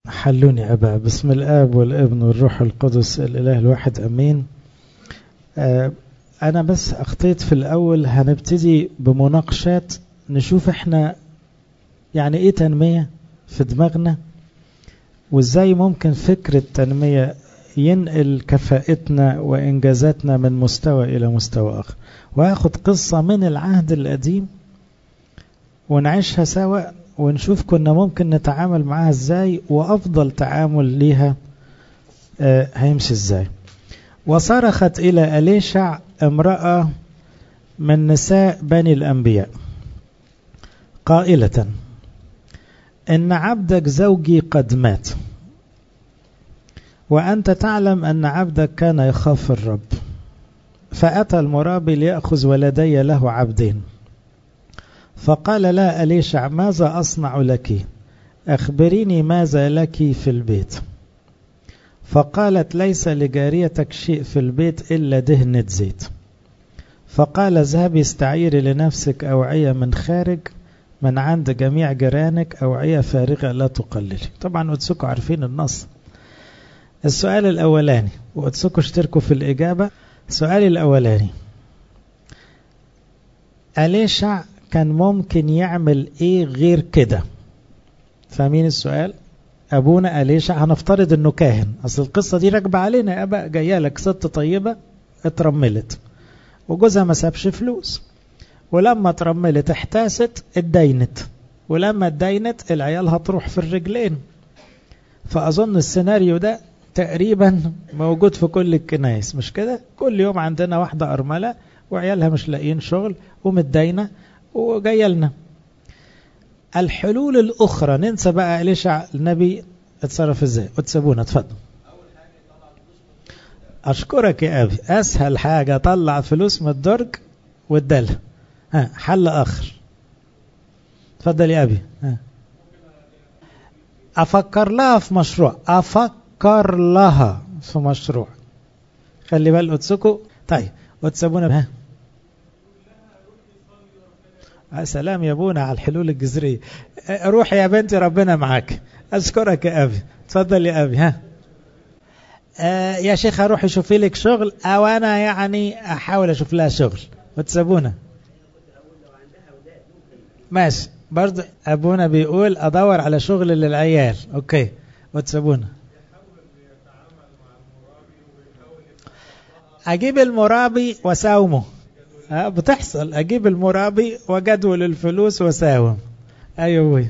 حلوني أبا بسم الآب والابن والروح القدس الإله الواحد أمين آه أنا بس أخطيت في الأول هنبتدي بمناقشات نشوف إحنا يعني إيه تنمية في دماغنا وإزاي ممكن فكر التنمية ينقل كفاءتنا وإنجازاتنا من مستوى إلى مستوى آخر وهاخد قصة من العهد القديم ونعيشها سوا ونشوف كنا ممكن نتعامل معاها ازاي وافضل تعامل ليها آه هيمشي ازاي وصرخت الى اليشع امرأة من نساء بني الانبياء قائلة ان عبدك زوجي قد مات وانت تعلم ان عبدك كان يخاف الرب فاتى المرابي ليأخذ ولدي له عبدين فقال لا أليشع ماذا أصنع لك أخبريني ماذا لك في البيت فقالت ليس لجاريتك شيء في البيت إلا دهنة زيت فقال اذهبي استعيري لنفسك أوعية من خارج من عند جميع جيرانك أوعية فارغة لا تقللي طبعا قدسكم عارفين النص السؤال الأولاني وقدسكم اشتركوا في الإجابة السؤال الأولاني أليشع كان ممكن يعمل ايه غير كده فاهمين السؤال ابونا اليشع هنفترض انه كاهن اصل القصه دي راكبه علينا يا ابا جايه لك ست طيبه اترملت وجوزها ما سابش فلوس ولما اترملت احتاست اتدينت ولما اتدينت العيال هتروح في الرجلين فاظن السيناريو ده تقريبا موجود في كل الكنايس مش كده كل يوم عندنا واحده ارمله وعيالها مش لاقيين شغل ومتدينه وجايه لنا الحلول الاخرى ننسى بقى اليشع النبي اتصرف ازاي وتسابونا اتفضل اشكرك يا ابي اسهل حاجه طلع فلوس من الدرج وادالها ها حل اخر اتفضل يا ابي ها افكر لها في مشروع افكر لها في مشروع خلي بال قدسكم طيب وتسابونا ها سلام يا ابونا على الحلول الجذريه روح يا بنتي ربنا معاك اشكرك يا ابي اتفضل يا ابي ها آه يا شيخ اروح اشوف لك شغل او انا يعني احاول اشوف لها شغل وتسابونا ماشي برضه ابونا بيقول ادور على شغل للعيال اوكي وتسابونا اجيب المرابي واساومه بتحصل اجيب المرابي وجدول الفلوس وساوم ايوه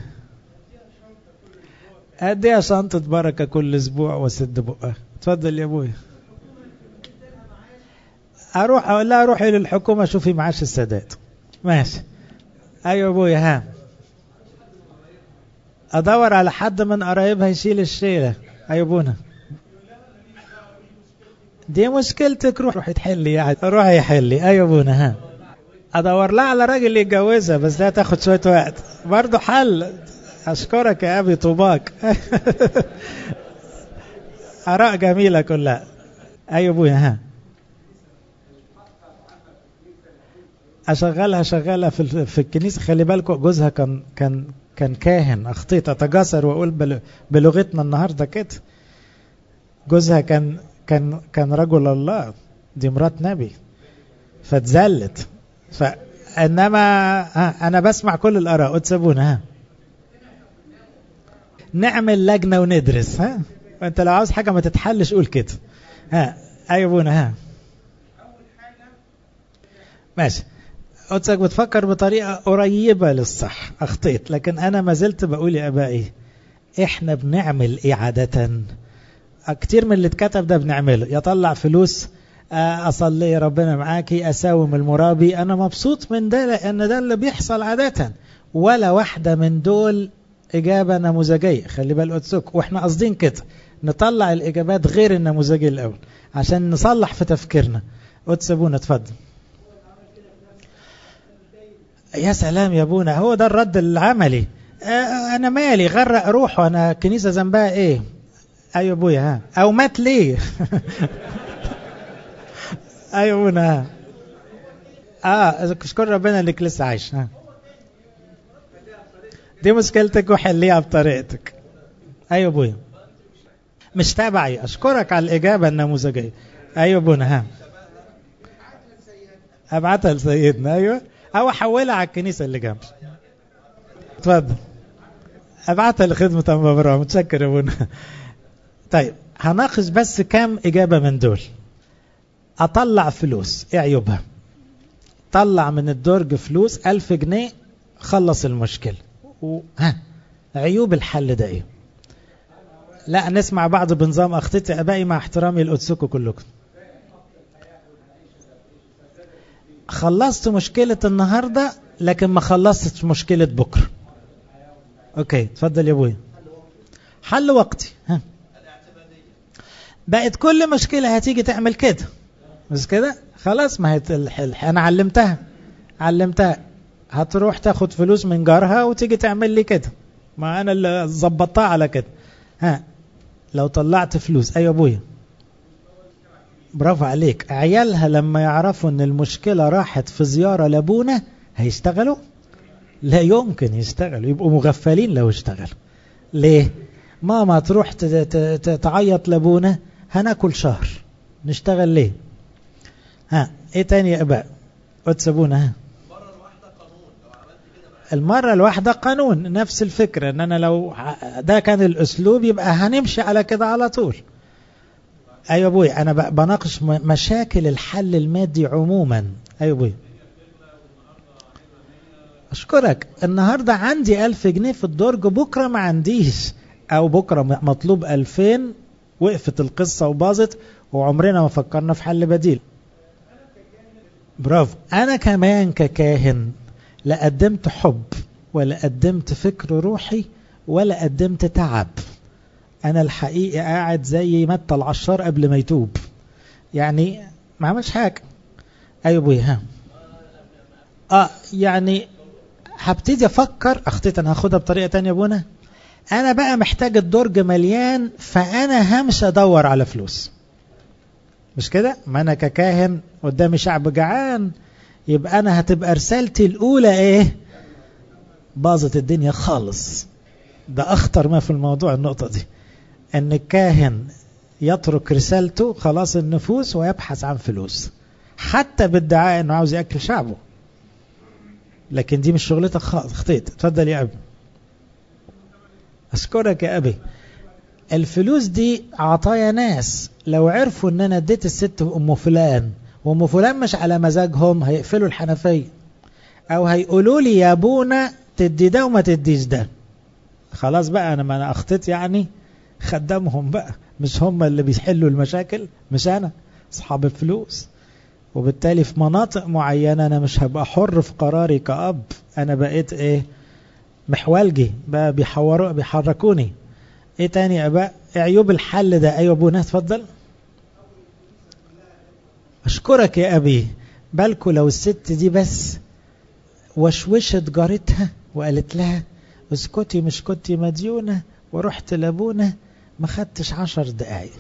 اديها شنطة بركة كل اسبوع واسد بقها اتفضل يا ابويا اروح اقول لها روحي للحكومة شوفي معاش السادات ماشي ايوه ابويا ها ادور على حد من قرايبها يشيل الشيلة ايوه ابونا دي مشكلتك روح روحي تحلي يعني روحي يحلي ايوه ابونا ها ادور لها على راجل يتجوزها بس ده تاخد شويه وقت برضه حل اشكرك يا ابي طوباك اراء جميله كلها ايوه ابويا ها اشغلها شغاله في في الكنيسه خلي بالكم جوزها كان كان كان كاهن اخطيت اتجسر واقول بلغتنا النهارده كده جوزها كان كان كان رجل الله دي مرات نبي فاتذلت فانما ها انا بسمع كل الاراء وتسابونا ها نعمل لجنه وندرس ها وانت لو عاوز حاجه ما تتحلش قول كده ها ايوه ابونا ها ماشي قدسك بتفكر بطريقه قريبه للصح اخطيت لكن انا ما زلت بقول يا ابائي احنا بنعمل ايه عاده كتير من اللي اتكتب ده بنعمله يطلع فلوس اصلي ربنا معاكي اساوم المرابي انا مبسوط من ده لان ده اللي بيحصل عاده ولا واحده من دول اجابه نموذجيه خلي بال قدسك واحنا قاصدين كده نطلع الاجابات غير النموذجيه الاول عشان نصلح في تفكيرنا قدس ابونا اتفضل يا سلام يا ابونا هو ده الرد العملي انا مالي غرق روحه انا الكنيسه ذنبها ايه ايوه ابويا ها او مات ليه ايوه ابونا اه اشكر ربنا انك لسه عايش ها دي مشكلتك وحليها بطريقتك ايوه ابويا مش تابعي اشكرك على الاجابه النموذجيه ايوه ابونا ها ابعتها لسيدنا ايوه او احولها على الكنيسه اللي جنبي اتفضل ابعتها لخدمه ام ابراهيم متشكر يا ابونا طيب هناقش بس كام اجابه من دول اطلع فلوس ايه عيوبها طلع من الدرج فلوس ألف جنيه خلص المشكلة و... ها عيوب الحل ده ايه لا نسمع بعض بنظام اخطيتي ابائي مع احترامي لقدسكم كلكم خلصت مشكلة النهاردة لكن ما خلصتش مشكلة بكرة اوكي اتفضل يا ابويا حل وقتي ها بقت كل مشكلة هتيجي تعمل كده مش كده خلاص ما هي انا علمتها علمتها هتروح تاخد فلوس من جارها وتيجي تعمل لي كده ما انا اللي ظبطتها على كده ها لو طلعت فلوس ايوه ابويا برافو عليك عيالها لما يعرفوا ان المشكلة راحت في زيارة لابونا هيشتغلوا لا يمكن يشتغلوا يبقوا مغفلين لو اشتغلوا ليه ماما تروح تعيط لابونا هناكل شهر نشتغل ليه ها ايه تاني يا اباء وتسابونا ها المرة الواحدة قانون نفس الفكرة ان انا لو ده كان الاسلوب يبقى هنمشي على كده على طول ايوه ابوي انا بناقش مشاكل الحل المادي عموما ايوه ابوي اشكرك النهاردة عندي الف جنيه في الدرج بكرة ما عنديش او بكرة مطلوب الفين وقفت القصة وباظت وعمرنا ما فكرنا في حل بديل برافو انا كمان ككاهن لا قدمت حب ولا قدمت فكر روحي ولا قدمت تعب انا الحقيقة قاعد زي متى العشار قبل ما يتوب يعني ما عملش حاجة ايوه ابويا ها اه يعني هبتدي افكر اخطيت انا هاخدها بطريقة تانية يا ابونا انا بقى محتاج الدرج مليان فانا همشي ادور على فلوس مش كده ما انا ككاهن قدامي شعب جعان يبقى انا هتبقى رسالتي الاولى ايه باظت الدنيا خالص ده اخطر ما في الموضوع النقطة دي ان الكاهن يترك رسالته خلاص النفوس ويبحث عن فلوس حتى بادعاء انه عاوز ياكل شعبه لكن دي مش شغلتك خطيت اتفضل يا ابي اشكرك يا ابي الفلوس دي عطايا ناس لو عرفوا ان انا اديت الست ام فلان وام فلان مش على مزاجهم هيقفلوا الحنفية او هيقولوا لي يا ابونا تدي ده وما تديش ده خلاص بقى انا ما انا اخطيت يعني خدمهم بقى مش هم اللي بيحلوا المشاكل مش انا اصحاب الفلوس وبالتالي في مناطق معينة انا مش هبقى حر في قراري كأب انا بقيت ايه محولجي بقى بيحوروا بيحركوني ايه تاني يا اباء عيوب الحل ده ايوه ابونا اتفضل اشكرك يا ابي بالكو لو الست دي بس وشوشت جارتها وقالت لها اسكتي مش كنتي مديونة ورحت لابونا ما خدتش عشر دقايق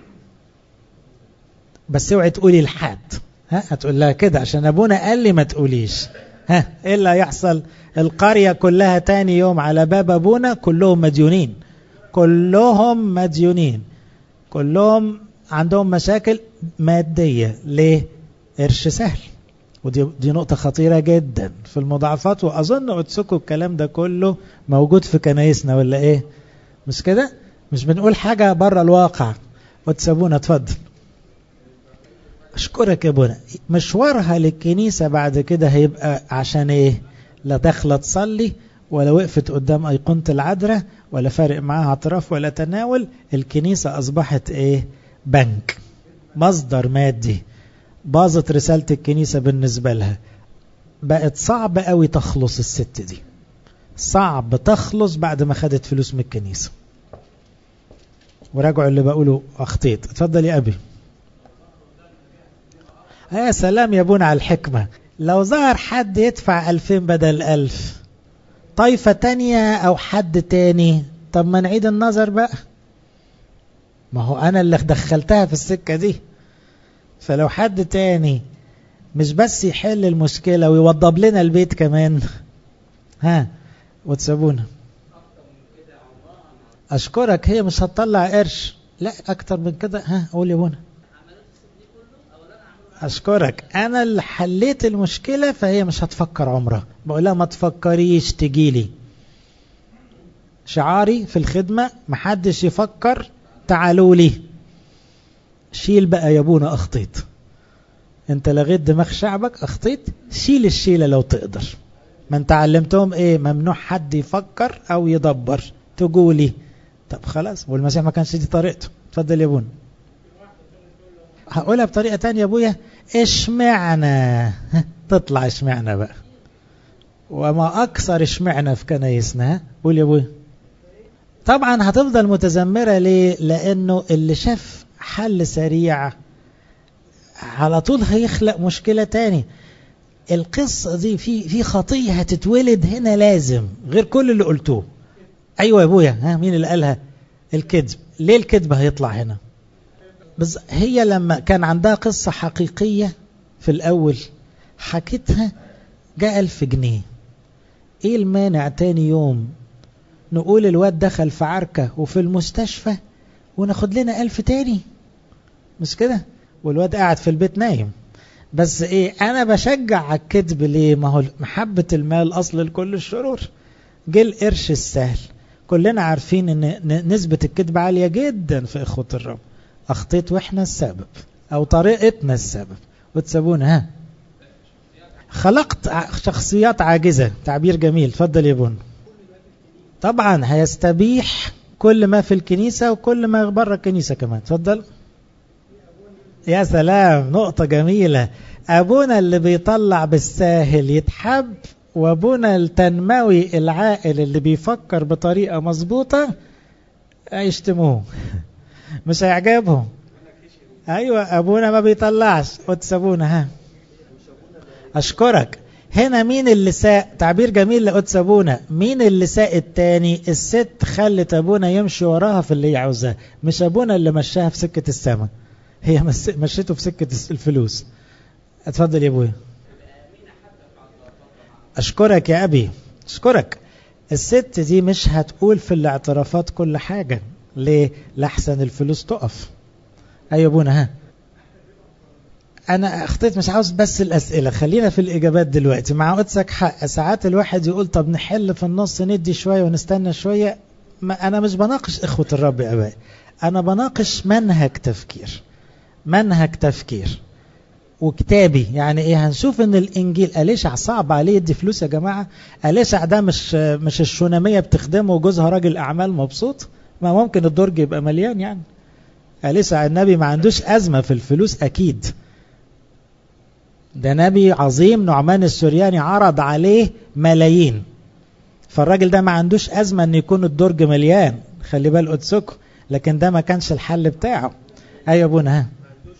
بس اوعي تقولي لحد ها هتقول لها كده عشان ابونا قال لي ما تقوليش ها ايه اللي هيحصل القرية كلها تاني يوم على باب ابونا كلهم مديونين كلهم مديونين كلهم عندهم مشاكل مادية ليه قرش سهل ودي دي نقطة خطيرة جدا في المضاعفات وأظن قدسكم الكلام ده كله موجود في كنايسنا ولا إيه مش كده مش بنقول حاجة بره الواقع وتسابونا اتفضل أشكرك يا ابونا مشوارها للكنيسة بعد كده هيبقى عشان إيه لا داخلة تصلي ولا وقفت قدام أيقونة العذراء ولا فارق معاها اعتراف ولا تناول الكنيسة أصبحت إيه بنك مصدر مادي باظت رسالة الكنيسة بالنسبة لها بقت صعب قوي تخلص الست دي صعب تخلص بعد ما خدت فلوس من الكنيسة وراجعوا اللي بقوله أخطيت اتفضل يا أبي يا سلام يا ابونا على الحكمة لو ظهر حد يدفع ألفين بدل ألف طائفة تانية أو حد تاني طب ما نعيد النظر بقى ما هو أنا اللي دخلتها في السكة دي فلو حد تاني مش بس يحل المشكلة ويوضب لنا البيت كمان ها وتسابونا اشكرك هي مش هتطلع قرش لا اكتر من كده ها قول يا بونا اشكرك انا اللي حليت المشكله فهي مش هتفكر عمرها بقول لها ما تفكريش تجيلي شعاري في الخدمه محدش يفكر تعالوا لي شيل بقى يا ابونا اخطيت انت لغيت دماغ شعبك اخطيت شيل الشيله لو تقدر ما انت علمتهم ايه ممنوع حد يفكر او يدبر تقولي طب خلاص والمسيح ما كانش دي طريقته اتفضل يا ابونا هقولها بطريقه تانية يا ابويا اشمعنا تطلع اشمعنا بقى وما اكثر اشمعنا في كنايسنا قول يا ابويا طبعا هتفضل متذمره ليه لانه اللي شاف حل سريع على طول هيخلق مشكله تاني القصه دي في في خطيه هتتولد هنا لازم غير كل اللي قلتوه ايوه يا ابويا ها مين اللي قالها الكذب ليه الكذب هيطلع هنا بس هي لما كان عندها قصة حقيقية في الأول حكيتها جاء ألف جنيه إيه المانع تاني يوم نقول الواد دخل في عركة وفي المستشفى وناخد لنا ألف تاني مش كده والواد قاعد في البيت نايم بس ايه انا بشجع على الكذب ليه ما هو محبة المال اصل لكل الشرور جه القرش السهل كلنا عارفين ان نسبة الكذب عالية جدا في اخوة الرب اخطيت واحنا السبب او طريقتنا السبب وتسابونا ها خلقت شخصيات عاجزة تعبير جميل اتفضل يا بون طبعا هيستبيح كل ما في الكنيسة وكل ما بره الكنيسة كمان اتفضل يا سلام نقطة جميلة أبونا اللي بيطلع بالساهل يتحب وأبونا التنموي العاقل اللي بيفكر بطريقة مظبوطة يشتموه مش هيعجبهم ايوه ابونا ما بيطلعش وتسابونا ها اشكرك هنا مين اللي ساق تعبير جميل لقدس ابونا مين اللي ساق التاني الست خلت ابونا يمشي وراها في اللي هي عاوزاه مش ابونا اللي مشاها في سكه السماء هي مشيته في سكه الفلوس اتفضل يا ابويا اشكرك يا ابي اشكرك الست دي مش هتقول في الاعترافات كل حاجه ليه لحسن الفلوس تقف ايوه ابونا ها انا اخطيت مش عاوز بس الاسئله خلينا في الاجابات دلوقتي مع قدسك حق ساعات الواحد يقول طب نحل في النص ندي شويه ونستنى شويه ما انا مش بناقش اخوه الرب يا ابائي انا بناقش منهج تفكير منهج تفكير وكتابي يعني ايه هنشوف ان الانجيل اليشع صعب عليه يدي فلوس يا جماعه اليشع ده مش مش الشوناميه بتخدمه وجوزها راجل اعمال مبسوط ما ممكن الدرج يبقى مليان يعني اليسع النبي ما عندوش أزمة في الفلوس أكيد ده نبي عظيم نعمان السورياني عرض عليه ملايين فالراجل ده ما عندوش أزمة أن يكون الدرج مليان خلي بال قدسكم لكن ده ما كانش الحل بتاعه أيوة أبونا ها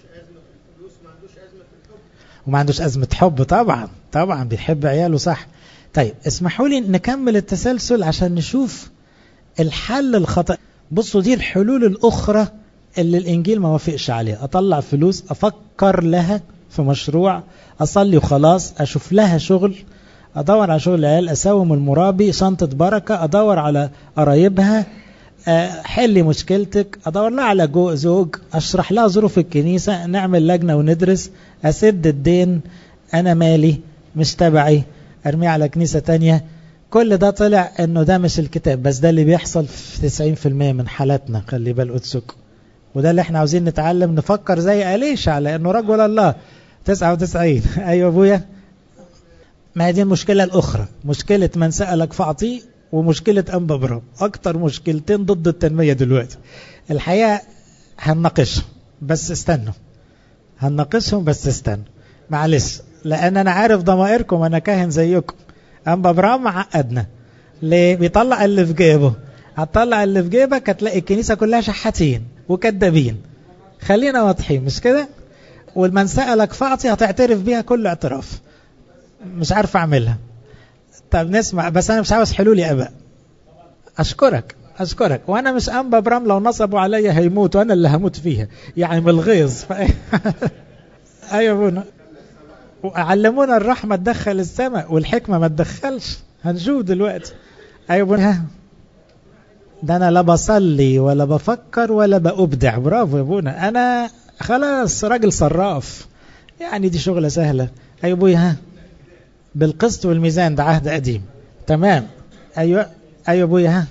وما عندوش أزمة حب طبعا طبعا بيحب عياله صح طيب اسمحوا لي نكمل التسلسل عشان نشوف الحل الخطأ بصوا دي الحلول الأخرى اللي الإنجيل ما وافقش عليها أطلع فلوس أفكر لها في مشروع أصلي وخلاص أشوف لها شغل أدور على شغل العيال أساوم المرابي شنطة بركة أدور على قرايبها حلي مشكلتك أدور لها على جو زوج أشرح لها ظروف الكنيسة نعمل لجنة وندرس أسد الدين أنا مالي مش تبعي أرميه على كنيسة تانية كل ده طلع انه ده مش الكتاب بس ده اللي بيحصل في 90% من حالاتنا خلي بال قدسكم وده اللي احنا عاوزين نتعلم نفكر زي أليشع لانه رجل الله 99 ايوه ابويا ما هي دي المشكلة الأخرى مشكلة من سألك فأعطيه ومشكلة أنبا برام أكتر مشكلتين ضد التنمية دلوقتي الحقيقة هنناقشهم بس استنوا هنناقشهم بس استنوا معلش لأن أنا عارف ضمائركم أنا كاهن زيكم أنبا برام عقدنا ليه بيطلع اللي في جيبه هتطلع اللي في جيبك هتلاقي الكنيسة كلها شحاتين وكذابين خلينا واضحين مش كده والمن سألك فأعطي هتعترف بيها كل اعتراف مش عارف أعملها طب نسمع بس أنا مش عاوز حلول يا أباء أشكرك أشكرك وأنا مش أنبا برام لو نصبوا عليا هيموت وأنا اللي هموت فيها يعني من الغيظ ف... أيوة ابونا وعلمونا الرحمة تدخل السماء والحكمة ما تدخلش هنشوف دلوقتي أيوة ابونا ده انا لا بصلي ولا بفكر ولا بأبدع برافو يا ابونا انا خلاص راجل صراف يعني دي شغلة سهلة ايوه ابويا ها بالقسط والميزان ده عهد قديم تمام ايوه ايوه ابويا ها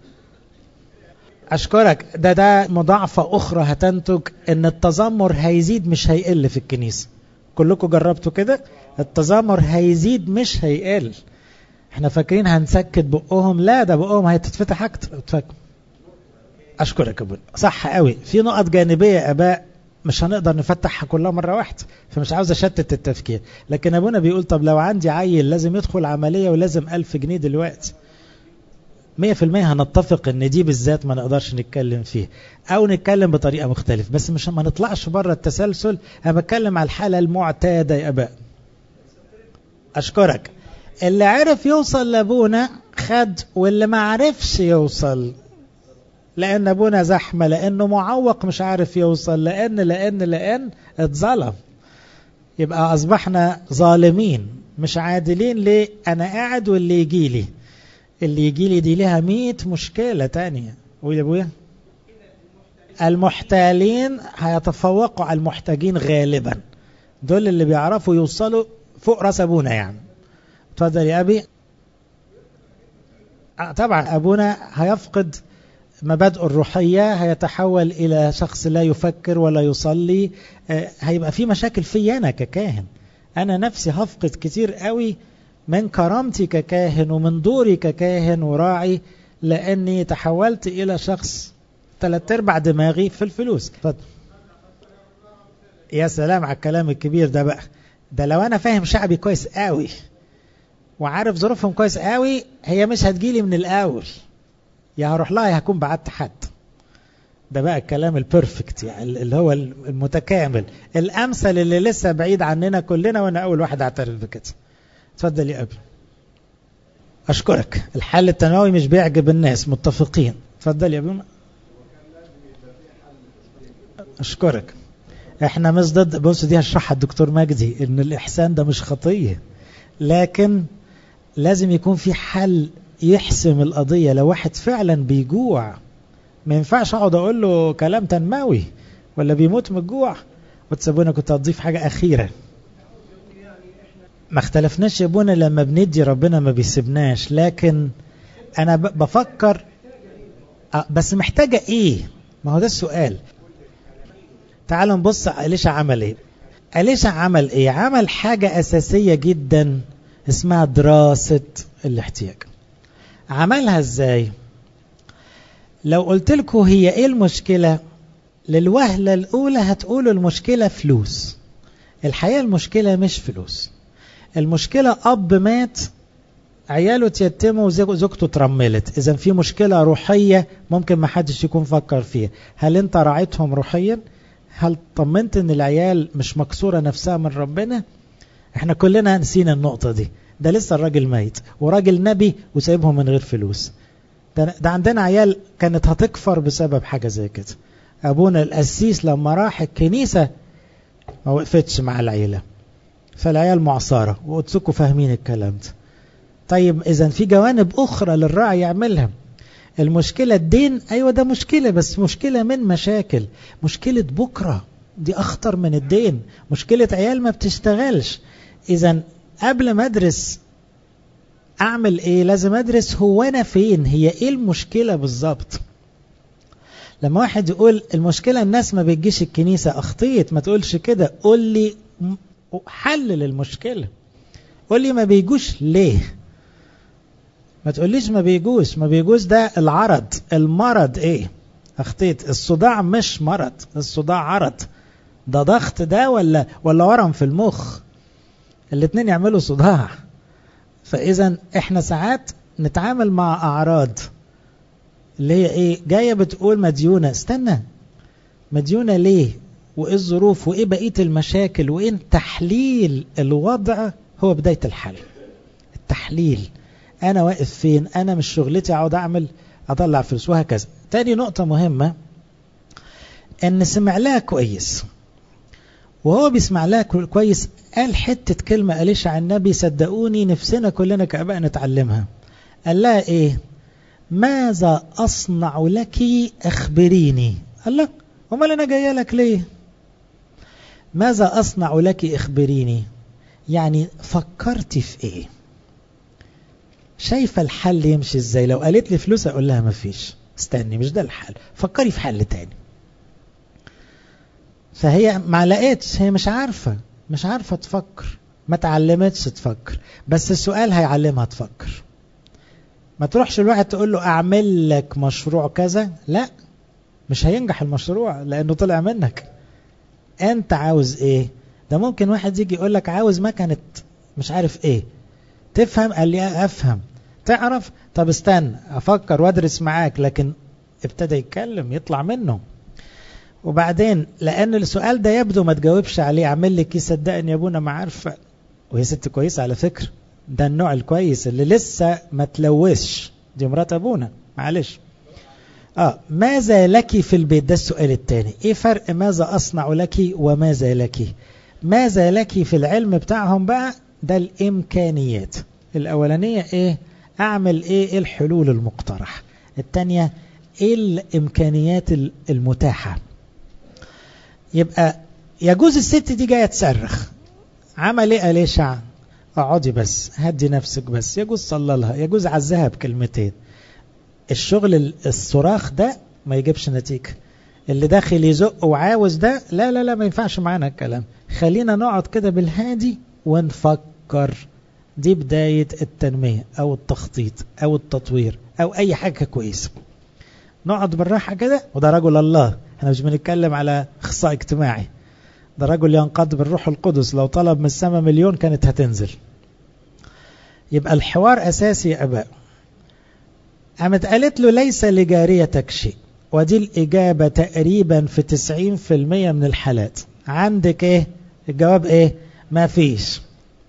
اشكرك ده ده مضاعفة اخرى هتنتج ان التذمر هيزيد مش هيقل في الكنيسة كلكم جربتوا كده التذمر هيزيد مش هيقل احنا فاكرين هنسكت بقهم لا ده بقهم هيتفتح اكتر اتفكر اشكرك يا ابونا صح قوي في نقط جانبية يا اباء مش هنقدر نفتحها كلها مرة واحدة فمش عاوز اشتت التفكير لكن ابونا بيقول طب لو عندي عيل لازم يدخل عملية ولازم ألف جنيه دلوقتي مية في المية هنتفق ان دي بالذات ما نقدرش نتكلم فيه او نتكلم بطريقة مختلفة بس مش ما نطلعش بره التسلسل انا بتكلم على الحالة المعتادة يا اباء اشكرك اللي عرف يوصل لابونا خد واللي ما عرفش يوصل لان ابونا زحمة لانه معوق مش عارف يوصل لان لان لان اتظلم يبقى اصبحنا ظالمين مش عادلين ليه انا قاعد واللي يجي لي اللي يجي لي دي لها مية مشكلة تانية قول يا ابويا المحتالين هيتفوقوا على المحتاجين غالبا دول اللي بيعرفوا يوصلوا فوق راس ابونا يعني اتفضل يا ابي طبعا ابونا هيفقد مبادئه الروحية هيتحول إلى شخص لا يفكر ولا يصلي هيبقى في مشاكل في أنا ككاهن أنا نفسي هفقد كتير قوي من كرامتي ككاهن ومن دوري ككاهن وراعي لأني تحولت إلى شخص ثلاث ارباع دماغي في الفلوس اتفضل يا سلام على الكلام الكبير ده بقى ده لو أنا فاهم شعبي كويس قوي وعارف ظروفهم كويس قوي هي مش هتجيلي من الأول يا هروح لها يا هكون بعدت حد ده بقى الكلام البرفكت يعني اللي هو المتكامل الأمثل اللي لسه بعيد عننا كلنا وأنا أول واحد أعترف بكده اتفضل يا أبي أشكرك الحل التنوي مش بيعجب الناس متفقين اتفضل يا أبي أشكرك احنا مش ضد بص دي هشرحها الدكتور مجدي ان الإحسان ده مش خطية لكن لازم يكون في حل يحسم القضية لو واحد فعلا بيجوع ما ينفعش اقعد اقول له كلام تنموي ولا بيموت من الجوع وتسابونا كنت هتضيف حاجة أخيرة ما اختلفناش يا ابونا لما بندي ربنا ما بيسيبناش لكن انا بفكر بس محتاجة ايه ما هو ده السؤال تعالوا نبص أليشا عمل ايه أليشا عمل ايه عمل حاجة أساسية جدا اسمها دراسة الاحتياج عملها ازاي لو قلت لكم هي ايه المشكلة للوهلة الاولى هتقولوا المشكلة فلوس الحقيقة المشكلة مش فلوس المشكلة اب مات عياله تيتموا وزوجته ترملت اذا في مشكلة روحية ممكن ما حدش يكون فكر فيها هل انت راعيتهم روحيا هل طمنت ان العيال مش مكسورة نفسها من ربنا احنا كلنا نسينا النقطة دي ده لسه الراجل ميت وراجل نبي وسايبهم من غير فلوس ده, ده عندنا عيال كانت هتكفر بسبب حاجة زي كده أبونا القسيس لما راح الكنيسة ما وقفتش مع العيلة فالعيال معصرة وقدسكم فاهمين الكلام ده طيب إذا في جوانب أخرى للراعي يعملها المشكلة الدين أيوة ده مشكلة بس مشكلة من مشاكل مشكلة بكرة دي أخطر من الدين مشكلة عيال ما بتشتغلش إذا قبل ما أدرس أعمل إيه لازم أدرس هو أنا فين هي إيه المشكلة بالظبط لما واحد يقول المشكلة الناس ما بتجيش الكنيسة أخطيت ما تقولش كده قول لي حلل المشكلة قول لي ما بيجوش ليه ما تقوليش ما بيجوش ما بيجوش ده العرض المرض ايه اخطيت الصداع مش مرض الصداع عرض ده ضغط ده ولا ولا ورم في المخ الاتنين يعملوا صداع فاذا احنا ساعات نتعامل مع اعراض اللي هي ايه جايه بتقول مديونه استنى مديونه ليه وايه الظروف وايه بقيه المشاكل وايه تحليل الوضع هو بدايه الحل التحليل انا واقف فين انا مش شغلتي اقعد اعمل اطلع فلوس وهكذا تاني نقطه مهمه ان سمع لها كويس وهو بيسمع لها كويس قال حته كلمه قالش عن النبي صدقوني نفسنا كلنا كاباء نتعلمها قال لها ايه ماذا أصنع لك أخبريني الله أمال أنا جاية لك ليه ماذا أصنع لك أخبريني يعني فكرتي في إيه شايفة الحل يمشي إزاي لو قالت لي فلوس أقول لها مفيش استني مش ده الحل فكري في حل تاني فهي ما لقيتش هي مش عارفة مش عارفة تفكر ما تعلمتش تفكر بس السؤال هيعلمها تفكر ما تروحش الواحد تقول له اعمل لك مشروع كذا لا مش هينجح المشروع لانه طلع منك انت عاوز ايه ده ممكن واحد يجي يقول لك عاوز مكنة مش عارف ايه تفهم قال لي افهم تعرف طب استنى افكر وادرس معاك لكن ابتدى يتكلم يطلع منه وبعدين لان السؤال ده يبدو ما تجاوبش عليه اعمل لك ايه صدقني يا ابونا ما عارفه وهي ست كويسه على فكره ده النوع الكويس اللي لسه ما تلوثش دي مرات ابونا معلش اه ماذا لك في البيت ده السؤال الثاني ايه فرق ماذا اصنع لك وماذا لك ماذا لك في العلم بتاعهم بقى ده الامكانيات الاولانيه ايه اعمل ايه, إيه الحلول المقترح الثانيه ايه الامكانيات المتاحه يبقى يجوز الست دي جايه تصرخ عمل ايه اليشع اقعدي بس هدي نفسك بس يجوز صلى لها يجوز عزها بكلمتين الشغل الصراخ ده ما يجيبش نتيجة اللي داخل يزق وعاوز ده لا لا لا ما ينفعش معانا الكلام خلينا نقعد كده بالهادي ونفكر دي بداية التنمية أو التخطيط أو التطوير أو أي حاجة كويسة نقعد بالراحة كده وده رجل الله احنا مش بنتكلم على اخصائي اجتماعي ده رجل ينقض بالروح القدس لو طلب من السماء مليون كانت هتنزل يبقى الحوار أساسي يا أباء قامت قالت له ليس لجاريتك شيء ودي الإجابة تقريبا في 90% من الحالات عندك ايه الجواب ايه ما فيش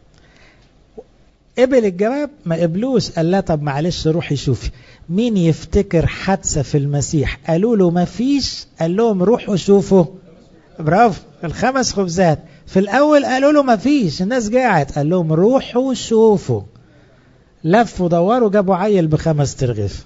قبل الجواب ما قبلوش قال لا طب معلش روحي شوفي مين يفتكر حادثة في المسيح قالوا له ما فيش قال لهم روحوا شوفوا برافو الخمس خبزات في الأول قالوا له ما فيش الناس قاعد قال لهم روحوا شوفوا لفوا دوروا جابوا عيل بخمس ترغيف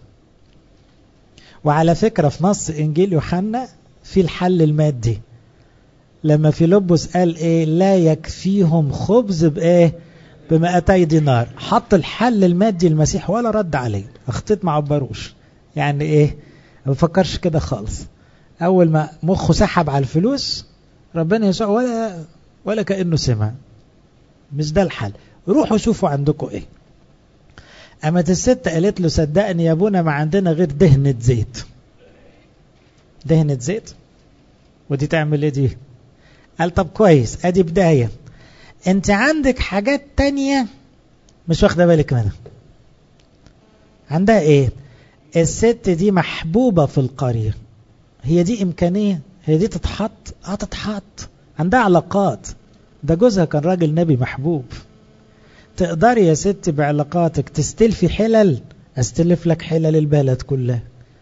وعلى فكرة في نص إنجيل يوحنا في الحل المادي لما فيلبس قال إيه لا يكفيهم خبز بإيه بمئتي دينار حط الحل المادي المسيح ولا رد عليه اخطيت ما عبروش يعني إيه ما بفكرش كده خالص أول ما مخه سحب على الفلوس ربنا يسوع ولا ولا كأنه سمع مش ده الحل روحوا شوفوا عندكم إيه قامت الست قالت له صدقني يا ابونا ما عندنا غير دهنة زيت دهنة زيت ودي تعمل ايه دي قال طب كويس ادي بداية انت عندك حاجات تانية مش واخدة بالك منها عندها ايه الست دي محبوبة في القرية هي دي امكانية هي دي تتحط اه تتحط عندها علاقات ده جوزها كان راجل نبي محبوب تقدري يا ست بعلاقاتك تستلفي حلل استلف لك حلل البلد كلها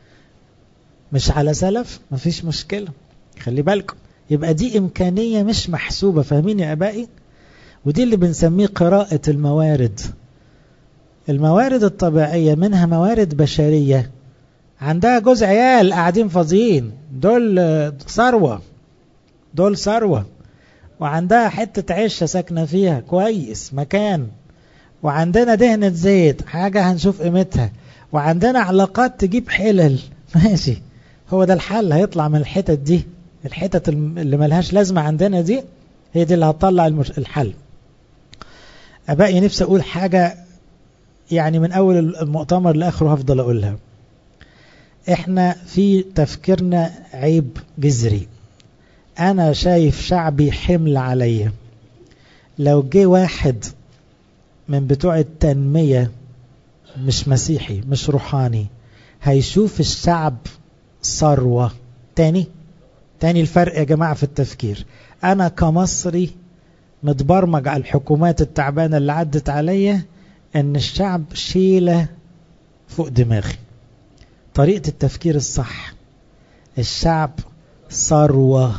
مش على سلف مفيش مشكلة خلي بالكم يبقى دي إمكانية مش محسوبة فاهمين يا أبائي ودي اللي بنسميه قراءة الموارد الموارد الطبيعية منها موارد بشرية عندها جزء عيال قاعدين فاضيين دول ثروة دول ثروة وعندها حتة عشة ساكنة فيها كويس مكان وعندنا دهنة زيت حاجة هنشوف قيمتها وعندنا علاقات تجيب حلل ماشي هو ده الحل هيطلع من الحتت دي الحتت اللي ملهاش لازمة عندنا دي هي دي اللي هتطلع الحل أبائي نفسي أقول حاجة يعني من أول المؤتمر لآخره هفضل أقولها إحنا في تفكيرنا عيب جذري أنا شايف شعبي حمل عليا لو جه واحد من بتوع التنمية مش مسيحي مش روحاني هيشوف الشعب ثروة تاني تاني الفرق يا جماعة في التفكير أنا كمصري متبرمج على الحكومات التعبانة اللي عدت عليا أن الشعب شيلة فوق دماغي طريقة التفكير الصح الشعب ثروة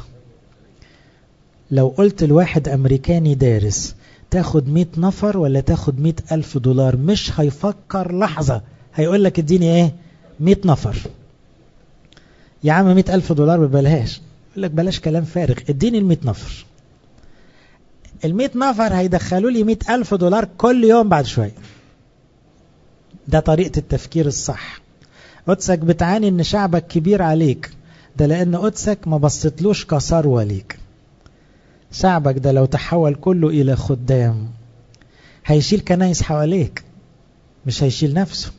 لو قلت لواحد أمريكاني دارس تاخد مئة نفر ولا تاخد مئة ألف دولار مش هيفكر لحظة هيقول لك اديني ايه 100 نفر يا عم 100 ألف دولار ببلاش يقول لك بلاش كلام فارغ اديني ال 100 نفر ال 100 نفر هيدخلوا لي 100 ألف دولار كل يوم بعد شوية ده طريقة التفكير الصح قدسك بتعاني ان شعبك كبير عليك ده لان قدسك ما بصتلوش كثروة ليك شعبك ده لو تحول كله الى خدام هيشيل كنايس حواليك مش هيشيل نفسه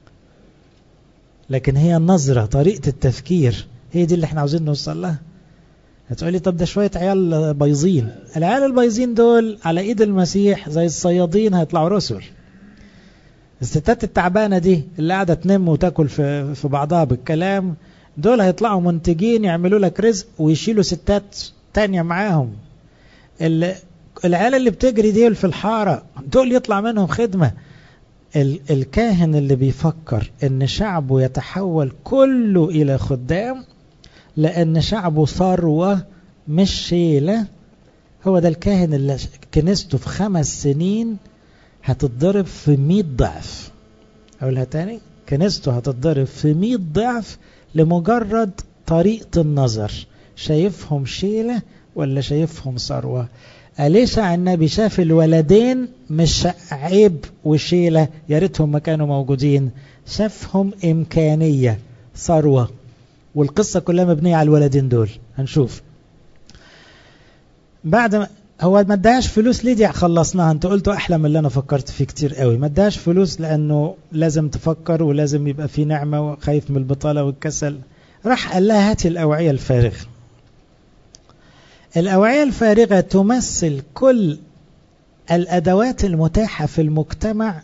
لكن هي النظرة طريقة التفكير هي دي اللي احنا عاوزين نوصل لها هتقولي طب ده شوية عيال بايظين العيال البايظين دول على ايد المسيح زي الصيادين هيطلعوا رسل الستات التعبانة دي اللي قاعدة تنم وتاكل في, في بعضها بالكلام دول هيطلعوا منتجين يعملوا لك رزق ويشيلوا ستات تانية معاهم العيال اللي بتجري دي في الحارة دول يطلع منهم خدمة الكاهن اللي بيفكر ان شعبه يتحول كله الى خدام لان شعبه ثروة مش شيلة هو ده الكاهن اللي كنيسته في خمس سنين هتتضرب في مئة ضعف أقولها تاني كنيسته هتتضرب في مئة ضعف لمجرد طريقة النظر شايفهم شيلة ولا شايفهم ثروة أليشع النبي شاف الولدين مش عيب وشيلة يا ريتهم ما كانوا موجودين شافهم إمكانية ثروة والقصة كلها مبنية على الولدين دول هنشوف بعد ما هو ما اداش فلوس ليه دي خلصناها انت قلتوا احلى من اللي انا فكرت فيه كتير قوي ما اداش فلوس لانه لازم تفكر ولازم يبقى في نعمه وخايف من البطاله والكسل راح قال لها هاتي الاوعيه الفارغه الاوعيه الفارغه تمثل كل الادوات المتاحه في المجتمع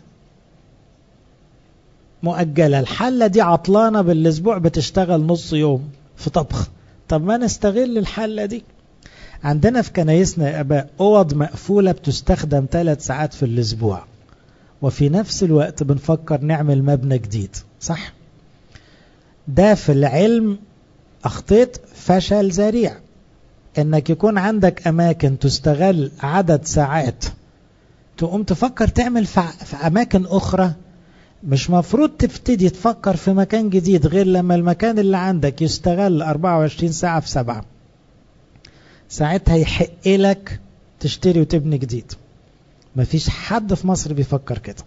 مؤجله الحله دي عطلانه بالاسبوع بتشتغل نص يوم في طبخ طب ما نستغل الحله دي عندنا في كنايسنا يا أباء أوض مقفولة بتستخدم ثلاث ساعات في الأسبوع وفي نفس الوقت بنفكر نعمل مبنى جديد صح؟ ده في العلم أخطيت فشل ذريع إنك يكون عندك أماكن تستغل عدد ساعات تقوم تفكر تعمل في أماكن أخرى مش مفروض تبتدي تفكر في مكان جديد غير لما المكان اللي عندك يستغل 24 ساعة في سبعة ساعتها يحق لك تشتري وتبني جديد مفيش حد في مصر بيفكر كده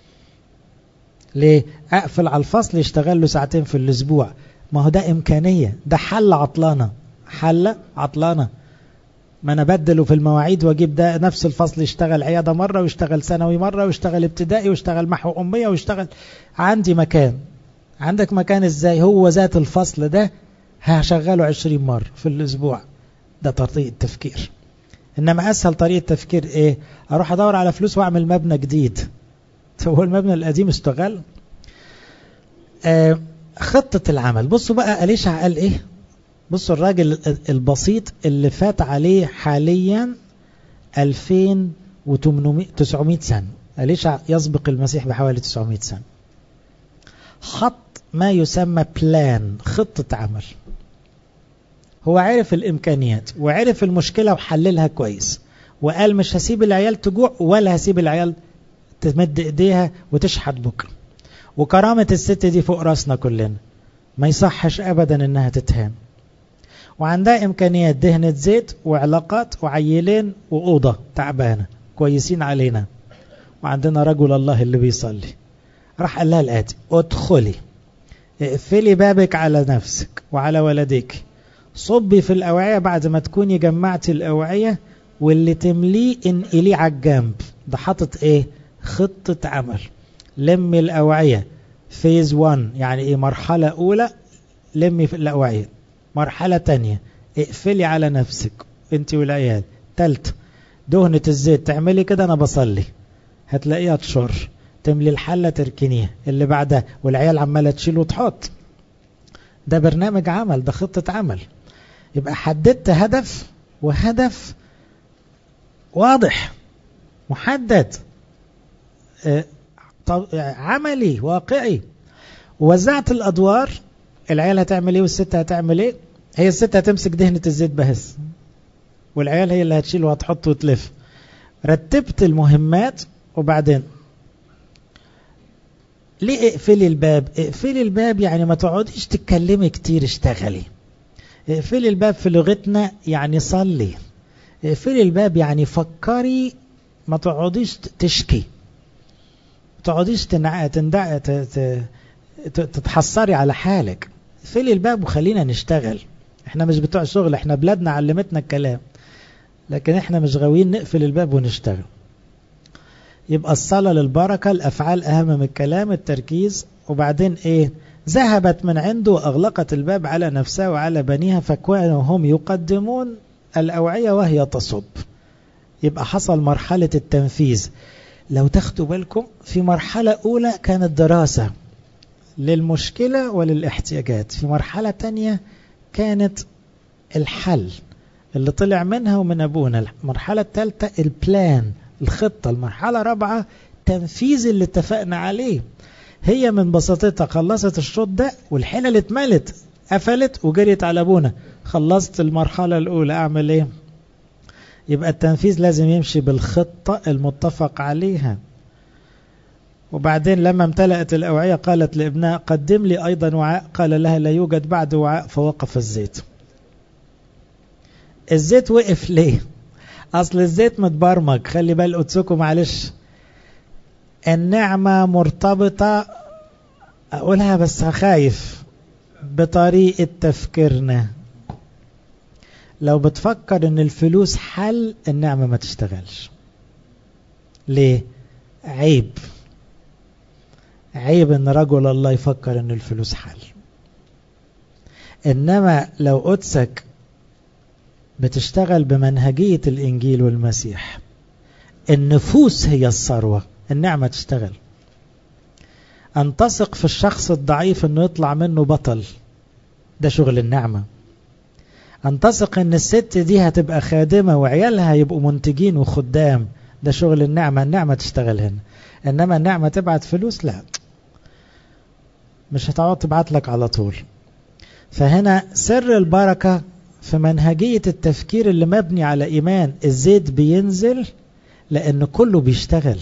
ليه اقفل على الفصل يشتغل له ساعتين في الاسبوع ما هو ده امكانيه ده حل عطلانه حل عطلانه ما انا بدله في المواعيد واجيب ده نفس الفصل يشتغل عياده مره ويشتغل ثانوي مره ويشتغل ابتدائي ويشتغل محو اميه ويشتغل عندي مكان عندك مكان ازاي هو ذات الفصل ده هشغله 20 مره في الاسبوع ده طريقة تفكير إنما أسهل طريقة تفكير إيه أروح أدور على فلوس وأعمل مبنى جديد هو المبنى القديم استغل آه خطة العمل بصوا بقى أليشع قال إيه بصوا الراجل البسيط اللي فات عليه حاليا 2900 سنة أليشع يسبق المسيح بحوالي 900 سنة حط ما يسمى بلان خطة عمل هو عرف الإمكانيات وعرف المشكلة وحللها كويس وقال مش هسيب العيال تجوع ولا هسيب العيال تمد ايديها وتشحت بكرة وكرامة الست دي فوق راسنا كلنا ما يصحش أبدا إنها تتهان وعندها إمكانيات دهنة زيت وعلاقات وعيلين وأوضة تعبانة كويسين علينا وعندنا رجل الله اللي بيصلي راح قال لها الآتي ادخلي اقفلي بابك على نفسك وعلى ولدك صبي في الأوعية بعد ما تكوني جمعتي الأوعية واللي تمليه انقليه على الجنب ده حاطط ايه خطة عمل لمي الأوعية فيز 1 يعني ايه مرحلة أولى لمي في الأوعية مرحلة تانية اقفلي على نفسك انت والعيال تالت دهنة الزيت تعملي كده انا بصلي هتلاقيها تشر تملي الحلة تركنيها اللي بعدها والعيال عمالة تشيل وتحط ده برنامج عمل ده خطة عمل يبقى حددت هدف وهدف واضح محدد عملي واقعي ووزعت الادوار العيال هتعمل ايه والست هتعمل ايه هي الست هتمسك دهنة الزيت بس والعيال هي اللي هتشيل وهتحط وتلف رتبت المهمات وبعدين ليه اقفلي الباب اقفلي الباب يعني ما تقعديش تتكلمي كتير اشتغلي اقفلي الباب في لغتنا يعني صلي اقفلي الباب يعني فكري ما تقعديش تشكي ما تقعديش تندع تندع تتحسري على حالك اقفلي الباب وخلينا نشتغل احنا مش بتوع شغل احنا بلادنا علمتنا الكلام لكن احنا مش غاويين نقفل الباب ونشتغل يبقى الصلاة للبركة الأفعال أهم من الكلام التركيز وبعدين إيه ذهبت من عنده وأغلقت الباب على نفسها وعلى بنيها فكانوا هم يقدمون الأوعية وهي تصب يبقى حصل مرحلة التنفيذ لو تاخدوا بالكم في مرحلة أولى كانت دراسة للمشكلة وللاحتياجات في مرحلة تانية كانت الحل اللي طلع منها ومن أبونا المرحلة الثالثة البلان الخطة المرحلة الرابعة تنفيذ اللي اتفقنا عليه هي من بساطتها خلصت الشوط ده والحلل اتملت قفلت وجريت على ابونا خلصت المرحلة الأولى أعمل إيه يبقى التنفيذ لازم يمشي بالخطة المتفق عليها وبعدين لما امتلأت الأوعية قالت لابنها قدم لي أيضا وعاء قال لها لا يوجد بعد وعاء فوقف الزيت الزيت وقف ليه أصل الزيت متبرمج خلي بال قدسكم معلش النعمة مرتبطة أقولها بس خايف بطريقة تفكيرنا لو بتفكر ان الفلوس حل النعمة ما تشتغلش ليه عيب عيب ان رجل الله يفكر ان الفلوس حل انما لو قدسك بتشتغل بمنهجية الانجيل والمسيح النفوس هي الثروة النعمة تشتغل أن تثق في الشخص الضعيف أنه يطلع منه بطل ده شغل النعمة أن تثق أن الست دي هتبقى خادمة وعيالها يبقوا منتجين وخدام ده شغل النعمة النعمة تشتغل هنا إنما النعمة تبعت فلوس لا مش هتقعد تبعت لك على طول فهنا سر البركة في منهجية التفكير اللي مبني على إيمان الزيت بينزل لأن كله بيشتغل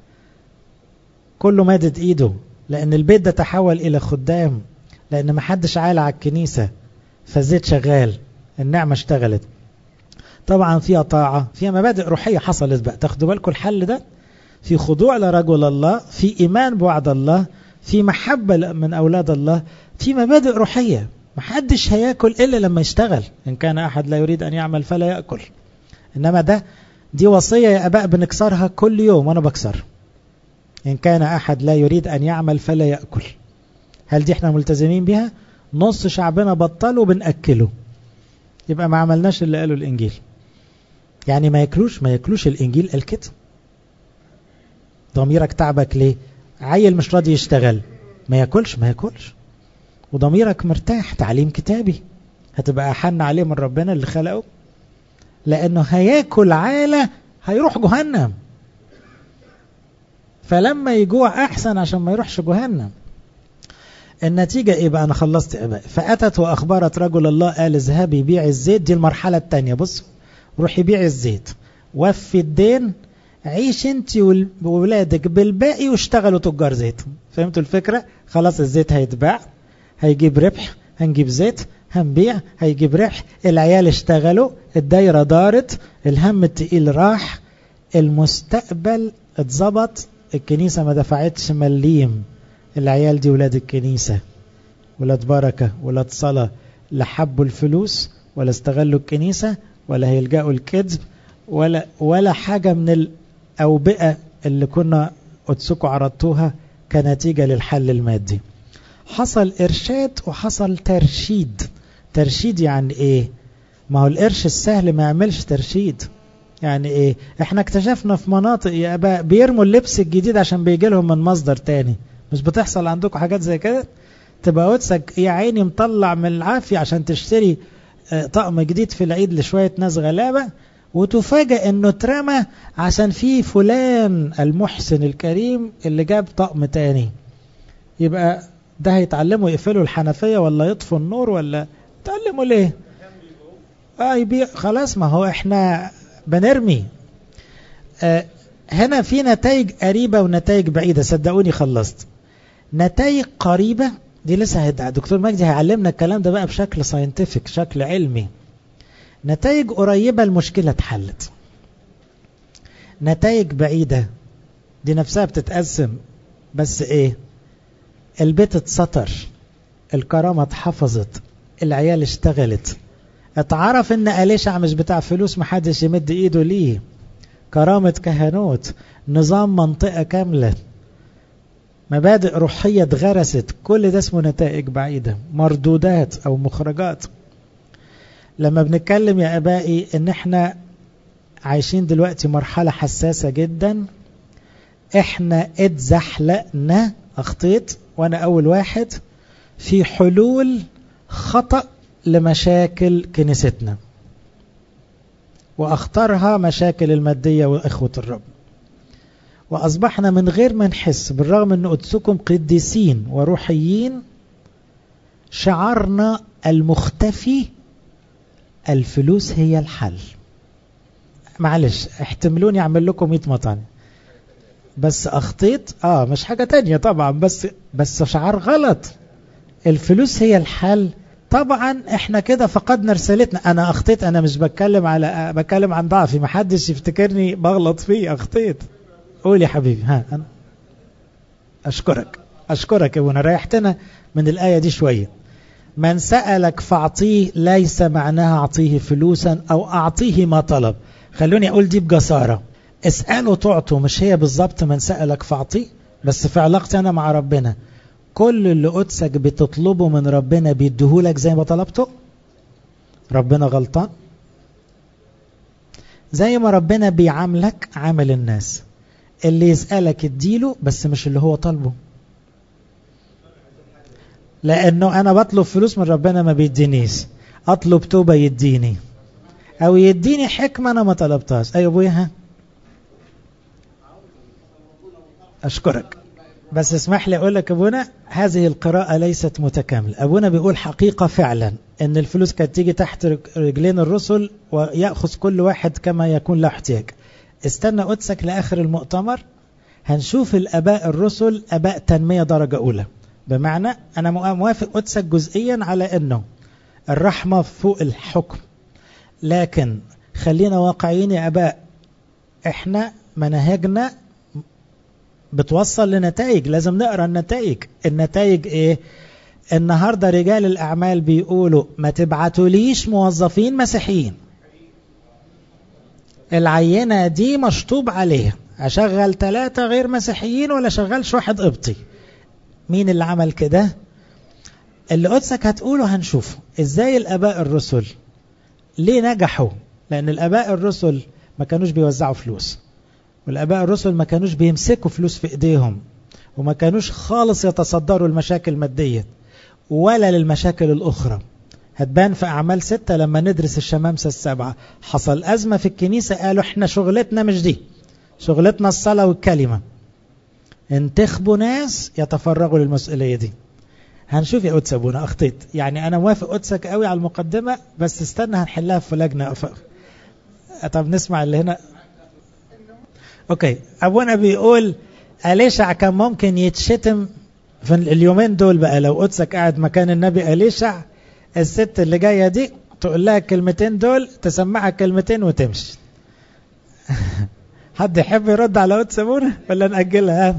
كله مادد إيده لأن البيت ده تحول إلى خدام لأن محدش عال على الكنيسة فالزيت شغال النعمة اشتغلت طبعا فيها طاعة فيها مبادئ روحية حصلت بقى تاخدوا بالكم الحل ده في خضوع لرجل الله في إيمان بوعد الله في محبة من أولاد الله في مبادئ روحية محدش هياكل إلا لما يشتغل إن كان أحد لا يريد أن يعمل فلا يأكل إنما ده دي وصية يا أباء بنكسرها كل يوم وأنا بكسر إن كان أحد لا يريد أن يعمل فلا يأكل هل دي احنا ملتزمين بها نص شعبنا بطلوا بنأكله يبقى ما عملناش اللي قاله الإنجيل يعني ما ياكلوش ما ياكلوش الإنجيل قال كده ضميرك تعبك ليه عيل مش راضي يشتغل ما ياكلش ما ياكلش وضميرك مرتاح تعليم كتابي هتبقى أحن عليه من ربنا اللي خلقه لأنه هياكل عالة هيروح جهنم فلما يجوع أحسن عشان ما يروحش جهنم النتيجة إيه بقى أنا خلصت إباء فأتت وأخبرت رجل الله قال اذهبي بيع الزيت دي المرحلة التانية بص روحي بيع الزيت وفي الدين عيش انت وولادك بالباقي واشتغلوا تجار زيت فهمتوا الفكرة خلاص الزيت هيتباع هيجيب ربح هنجيب زيت هنبيع هيجيب ربح العيال اشتغلوا الدايرة دارت الهم التقيل راح المستقبل اتظبط الكنيسة ما دفعتش مليم العيال دي ولاد الكنيسة ولاد بركة ولاد صلاة لا حبوا الفلوس ولا استغلوا الكنيسة ولا هيلجأوا الكذب ولا ولا حاجة من الأوبئة اللي كنا قدسكم عرضتوها كنتيجة للحل المادي حصل إرشاد وحصل ترشيد ترشيد يعني إيه ما هو القرش السهل ما يعملش ترشيد يعني ايه احنا اكتشفنا في مناطق يا اباء بيرموا اللبس الجديد عشان بيجي لهم من مصدر تاني مش بتحصل عندكم حاجات زي كده تبقى قدسك يا عيني مطلع من العافية عشان تشتري طقم جديد في العيد لشوية ناس غلابة وتفاجأ انه اترمى عشان في فلان المحسن الكريم اللي جاب طقم تاني يبقى ده هيتعلموا يقفلوا الحنفية ولا يطفوا النور ولا تعلموا ليه اه يبيع خلاص ما هو احنا بنرمي آه هنا في نتائج قريبة ونتائج بعيدة صدقوني خلصت نتائج قريبة دي لسه دكتور مجدي هيعلمنا الكلام ده بقى بشكل ساينتفك شكل علمي نتائج قريبة المشكلة اتحلت نتائج بعيدة دي نفسها بتتقسم بس ايه البيت اتسطر الكرامة اتحفظت العيال اشتغلت اتعرف ان أليشع مش بتاع فلوس محدش يمد ايده ليه كرامة كهنوت نظام منطقة كاملة مبادئ روحية اتغرست كل ده اسمه نتائج بعيدة مردودات او مخرجات لما بنتكلم يا ابائي ان احنا عايشين دلوقتي مرحلة حساسة جدا احنا اتزحلقنا اخطيت وانا اول واحد في حلول خطأ لمشاكل كنيستنا واخطرها مشاكل المادية واخوة الرب واصبحنا من غير ما نحس بالرغم ان قدسكم قديسين وروحيين شعرنا المختفي الفلوس هي الحل معلش احتملوني اعمل لكم 100 مطعم بس اخطيت اه مش حاجة تانية طبعا بس بس شعار غلط الفلوس هي الحل طبعا احنا كده فقدنا رسالتنا انا اخطيت انا مش بتكلم على بتكلم عن ضعفي ما حدش يفتكرني بغلط فيه اخطيت قول يا حبيبي ها أنا اشكرك اشكرك يا ابونا ريحتنا من الايه دي شويه من سالك فاعطيه ليس معناها اعطيه فلوسا او اعطيه ما طلب خلوني اقول دي بجساره اساله تعطوا مش هي بالظبط من سالك فاعطيه بس في علاقتي انا مع ربنا كل اللي قدسك بتطلبه من ربنا بيديهولك زي ما طلبته ربنا غلطان زي ما ربنا بيعاملك عامل الناس اللي يسألك اديله بس مش اللي هو طالبه لانه انا بطلب فلوس من ربنا ما بيدينيش اطلب توبة يديني او يديني حكمة انا ما طلبتهاش ايوه ابويا ها اشكرك بس اسمح لي اقول لك ابونا هذه القراءة ليست متكاملة ابونا بيقول حقيقة فعلا ان الفلوس كانت تيجي تحت رجلين الرسل ويأخذ كل واحد كما يكون له احتياج استنى قدسك لاخر المؤتمر هنشوف الاباء الرسل اباء تنمية درجة اولى بمعنى انا موافق قدسك جزئيا على انه الرحمة فوق الحكم لكن خلينا واقعيين يا اباء احنا مناهجنا بتوصل لنتائج لازم نقرا النتائج النتائج ايه النهارده رجال الاعمال بيقولوا ما تبعتوليش موظفين مسيحيين العينه دي مشطوب عليها اشغل ثلاثة غير مسيحيين ولا شغلش واحد قبطي مين اللي عمل كده اللي قدسك هتقوله هنشوفه ازاي الاباء الرسل ليه نجحوا لان الاباء الرسل ما كانوش بيوزعوا فلوس والاباء الرسل ما كانوش بيمسكوا فلوس في ايديهم وما كانوش خالص يتصدروا المشاكل المادية ولا للمشاكل الاخرى هتبان في اعمال ستة لما ندرس الشمامسة السبعة حصل ازمة في الكنيسة قالوا احنا شغلتنا مش دي شغلتنا الصلاة والكلمة انتخبوا ناس يتفرغوا للمسؤولية دي هنشوف يا قدس ابونا اخطيت يعني انا موافق قدسك قوي على المقدمة بس استنى هنحلها في لجنة أفق. طب نسمع اللي هنا اوكي ابونا بيقول أليشع كان ممكن يتشتم في اليومين دول بقى لو قدسك قاعد مكان النبي أليشع الست اللي جاية دي تقول لها الكلمتين دول تسمعها كلمتين وتمشي حد يحب يرد على قدس ابونا ولا نأجلها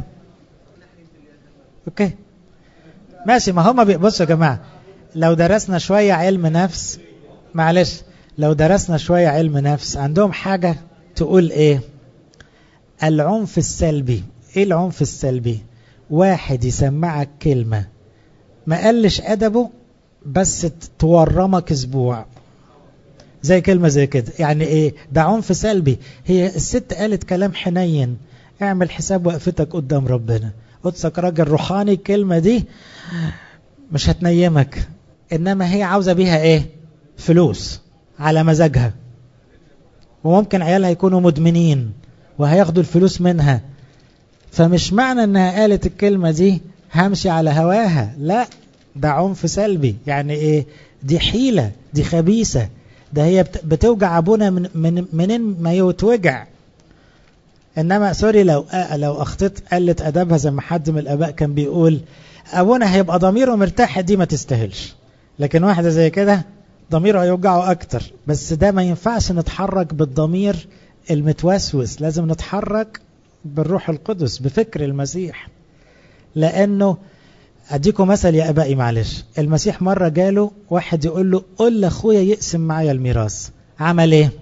اوكي ماشي ما هما بصوا يا جماعة لو درسنا شوية علم نفس معلش لو درسنا شوية علم نفس عندهم حاجة تقول ايه العنف السلبي ايه العنف السلبي واحد يسمعك كلمة ما قلش أدبه بس تورمك اسبوع زي كلمة زي كده يعني ايه ده عنف سلبي هي الست قالت كلام حنين اعمل حساب وقفتك قدام ربنا قدسك راجل روحاني الكلمة دي مش هتنيمك انما هي عاوزة بيها ايه فلوس على مزاجها وممكن عيالها يكونوا مدمنين وهياخدوا الفلوس منها فمش معنى انها قالت الكلمة دي همشي على هواها لا ده عنف سلبي يعني ايه دي حيلة دي خبيثة ده هي بتوجع ابونا من من منين ما يتوجع انما سوري لو لو اخطيت قلة ادبها زي ما حد من الاباء كان بيقول ابونا هيبقى ضميره مرتاح دي ما تستاهلش لكن واحدة زي كده ضميره هيوجعه اكتر بس ده ما ينفعش نتحرك بالضمير المتوسوس لازم نتحرك بالروح القدس بفكر المسيح لانه اديكم مثل يا ابائي معلش المسيح مرة جاله واحد يقول له قول لاخويا يقسم معايا الميراث عمل ايه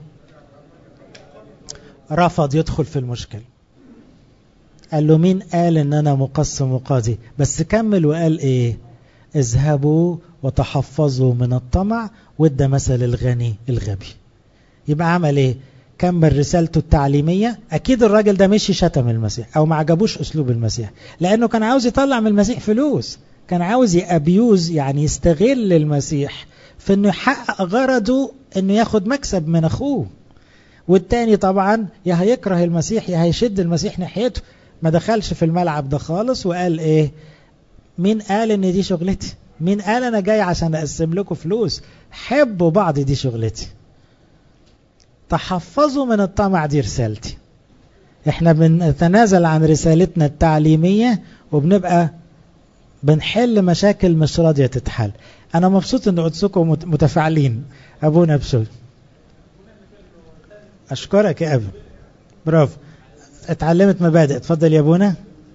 رفض يدخل في المشكلة قال له مين قال ان انا مقسم وقاضي بس كمل وقال ايه اذهبوا وتحفظوا من الطمع وادى مثل الغني الغبي يبقى عمل ايه كمل رسالته التعليمية أكيد الراجل ده مشي شتم المسيح أو ما عجبوش أسلوب المسيح لأنه كان عاوز يطلع من المسيح فلوس كان عاوز يأبيوز يعني يستغل المسيح في أنه يحقق غرضه أنه ياخد مكسب من أخوه والتاني طبعا يا هيكره المسيح يا هيشد المسيح ناحيته ما دخلش في الملعب ده خالص وقال ايه مين قال ان دي شغلتي مين قال انا جاي عشان اقسم لكم فلوس حبوا بعض دي شغلتي تحفظوا من الطمع دي رسالتي احنا بنتنازل عن رسالتنا التعليمية وبنبقى بنحل مشاكل مش راضية تتحل انا مبسوط ان قدسكم متفاعلين ابونا بسول اشكرك يا ابي برافو اتعلمت مبادئ اتفضل يا ابونا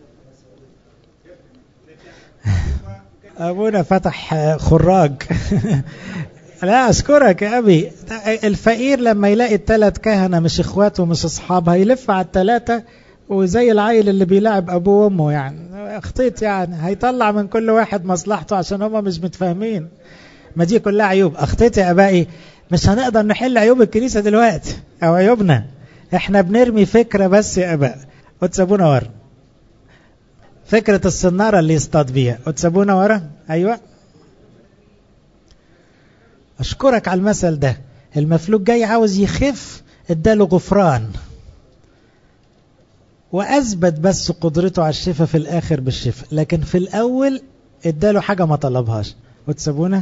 ابونا فتح خراج لا اشكرك يا ابي الفقير لما يلاقي الثلاث كهنه مش اخواته مش اصحاب هيلف على الثلاثه وزي العيل اللي بيلاعب ابوه وامه يعني اخطيت يعني هيطلع من كل واحد مصلحته عشان هم مش متفاهمين ما دي كلها عيوب اخطيت يا ابائي مش هنقدر نحل عيوب الكنيسه دلوقتي او عيوبنا احنا بنرمي فكره بس يا اباء وتسابونا ورا فكره الصناره اللي يصطاد بيها وتسابونا ورا ايوه اشكرك على المثل ده المفلوج جاي عاوز يخف اداله غفران واثبت بس قدرته على الشفاء في الاخر بالشفاء لكن في الاول اداله حاجه ما طلبهاش وتسابونا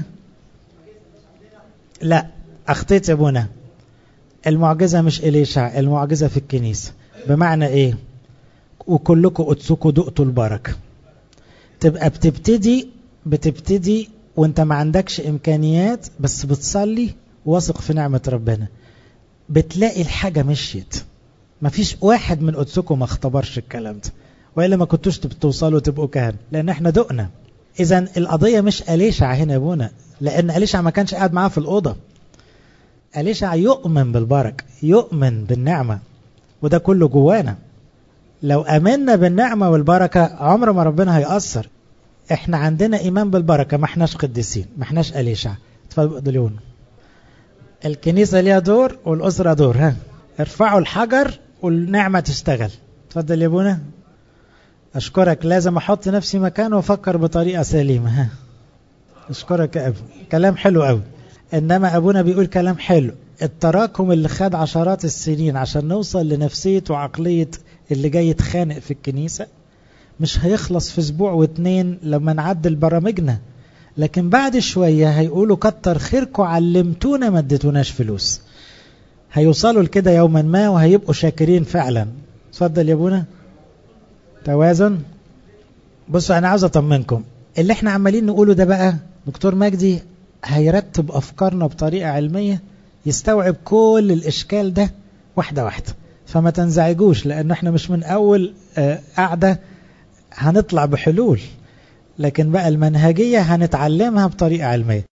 لا اخطيت يا ابونا المعجزه مش اليشع المعجزه في الكنيسه بمعنى ايه وكلكم قدسكم دقتوا البركه تبقى بتبتدي بتبتدي وانت ما عندكش امكانيات بس بتصلي واثق في نعمه ربنا بتلاقي الحاجه مشيت ما فيش واحد من قدسكم ما اختبرش الكلام ده والا ما كنتوش توصلوا تبقوا كهن لان احنا دقنا اذا القضيه مش اليشع هنا يا ابونا لان اليشع ما كانش قاعد معاه في الاوضه اليشع يؤمن بالبركه يؤمن بالنعمه وده كله جوانا لو امنا بالنعمه والبركه عمر ما ربنا هيأثر احنا عندنا ايمان بالبركه ما احناش قديسين ما احناش اليشع اتفضلون الكنيسه ليها دور والاسره دور ها ارفعوا الحجر والنعمه تشتغل اتفضل يا ابونا اشكرك لازم احط نفسي مكانه وافكر بطريقه سليمه ها اشكرك يا ابو كلام حلو قوي انما ابونا بيقول كلام حلو التراكم اللي خد عشرات السنين عشان نوصل لنفسيه وعقليه اللي جاي يتخانق في الكنيسه مش هيخلص في اسبوع واتنين لما نعدل برامجنا لكن بعد شويه هيقولوا كتر خيركم علمتونا ما اديتوناش فلوس هيوصلوا لكده يوما ما وهيبقوا شاكرين فعلا اتفضل يا ابونا توازن بصوا انا عاوز اطمنكم اللي احنا عمالين نقوله ده بقى دكتور مجدي هيرتب افكارنا بطريقه علميه يستوعب كل الاشكال ده واحده واحده فما تنزعجوش لان احنا مش من اول قعده هنطلع بحلول لكن بقى المنهجيه هنتعلمها بطريقه علميه